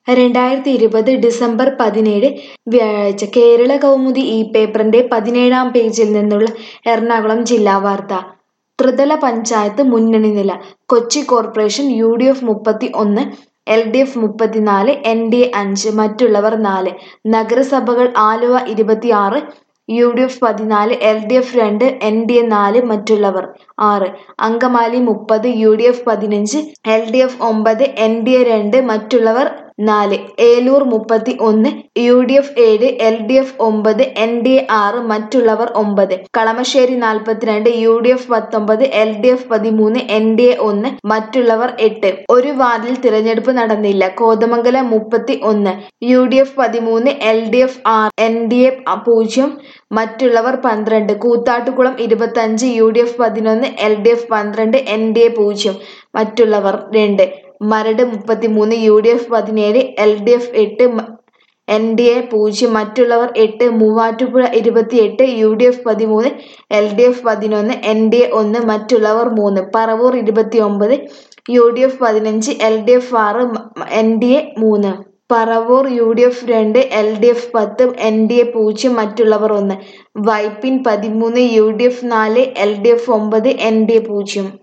രണ്ടായിരത്തി ഇരുപത് ഡിസംബർ പതിനേഴ് വ്യാഴാഴ്ച കേരള കൗമുദി ഈ പേപ്പറിന്റെ പതിനേഴാം പേജിൽ നിന്നുള്ള എറണാകുളം ജില്ലാ വാർത്ത ത്രിതല പഞ്ചായത്ത് മുന്നണി നില Kochi corporation U D F മുപ്പത്തി ഒന്ന് എൽ ഡി എഫ് മുപ്പത്തിനാല് എൻ ഡി എ അഞ്ച് മറ്റുള്ളവർ നാല് നഗരസഭകൾ ആലുവ ഇരുപത്തിയാറ് യു ഡി എഫ് പതിനാല് എൽ ഡി എഫ് രണ്ട് എൻ ഡി എ നാല് മറ്റുള്ളവർ ആറ് അങ്കമാലി മുപ്പത് യു ഡി എഫ് പതിനഞ്ച് എൽ ഡി എഫ് ഒമ്പത് എൻ ഡി എ രണ്ട് മറ്റുള്ളവർ നാല് ഏലൂർ മുപ്പത്തി ഒന്ന് യു ഡി എഫ് ഏഴ് എൽ ഡി എഫ് ഒമ്പത് എൻ ഡി എ ആറ് മറ്റുള്ളവർ ഒമ്പത് കളമശ്ശേരി നാൽപ്പത്തിരണ്ട് യു ഡി എഫ് പത്തൊമ്പത് എൽ ഡി എഫ് പതിമൂന്ന് എൻ ഡി എ ഒന്ന് മറ്റുള്ളവർ എട്ട് ഒരു വാർഡിൽ തിരഞ്ഞെടുപ്പ് നടന്നില്ല കോതമംഗലം മുപ്പത്തി ഒന്ന് യു ഡി എഫ് പതിമൂന്ന് എൽ ഡി എഫ് ആറ് എൻ ഡി എ പൂജ്യം മറ്റുള്ളവർ പന്ത്രണ്ട് കൂത്താട്ടുകുളം ഇരുപത്തഞ്ച് യു ഡി എഫ് പതിനൊന്ന് എൽ ഡി എഫ് പന്ത്രണ്ട് എൻ ഡി എ പൂജ്യം മറ്റുള്ളവർ രണ്ട് മരട് മുപ്പത്തിമൂന്ന് യു ഡി എഫ് പതിനേഴ് എൽ ഡി എഫ് എട്ട് എൻ ഡി എ പൂജ്യം മറ്റുള്ളവർ എട്ട് മൂവാറ്റുപുഴ ഇരുപത്തിയെട്ട് യു ഡി എഫ് പതിമൂന്ന് എൽ ഡി എഫ് പതിനൊന്ന് എൻ ഡി എ ഒന്ന് മറ്റുള്ളവർ മൂന്ന് പറവൂർ ഇരുപത്തിയൊമ്പത് യു ഡി എഫ് പതിനഞ്ച് എൽ ഡി എഫ് ആറ് എൻ ഡി എ മൂന്ന് പറവൂർ യു ഡി എഫ് രണ്ട് എൽ ഡി എഫ് പത്ത് എൻ ഡി എ പൂജ്യം മറ്റുള്ളവർ ഒന്ന് വൈപ്പിൻ പതിമൂന്ന് യു ഡി എഫ് നാല് എൽ ഡി എഫ് ഒമ്പത് എൻ ഡി എ പൂജ്യം